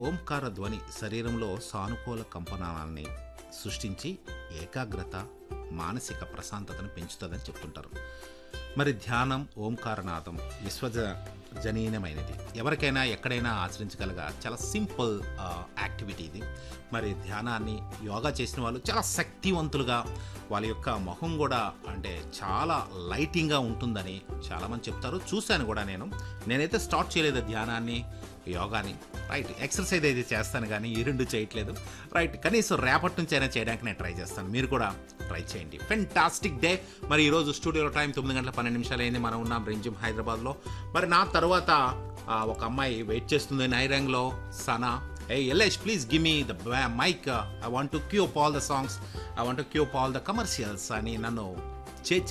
ఓంకార ధ్వని శరీరంలో సానుకూల కంపనాలని సృష్టించి ఏకాగ్రత మానసిక ప్రశాంతతను పెంచుతుందని చెప్తుంటారు మరి ధ్యానం ఓంకారనాదం విశ్వజ జనీనమైనది ఎవరికైనా ఎక్కడైనా ఆచరించగలగా చాలా సింపుల్ ఆ, యాక్టివిటీ ఇది మరి ధ్యానాన్ని యోగా చేసిన వాళ్ళు చాలా శక్తివంతులుగా వాళ్ళ యొక్క మొహం కూడా అంటే చాలా లైటింగ్గా ఉంటుందని చాలామంది చెప్తారు చూశాను కూడా నేను నేనైతే స్టార్ట్ చేయలేదు ధ్యానాన్ని యోగాని రైట్ ఎక్సర్సైజ్ అయితే చేస్తాను కానీ ఈ రెండు చేయట్లేదు రైట్ కనీసం రేపటి నుంచి అయినా చేయడానికి నేను ట్రై చేస్తాను మీరు కూడా ట్రై చేయండి ఫెంటాస్టిక్ డే మరి ఈరోజు స్టూడియోలో టైం తొమ్మిది గంటల పన్నెండు నిమిషాలు అయింది మనం ఉన్నాం రెంజిమ్ హైదరాబాద్లో మరి నా తర్వాత ఆ, ఒక అమ్మాయి వెయిట్ చేస్తుంది నైరంగ్లో సనా ఏ ఎల్ఎస్ please give me the mic I want to keep all the songs I want to keep all the commercials అని నన్ను చే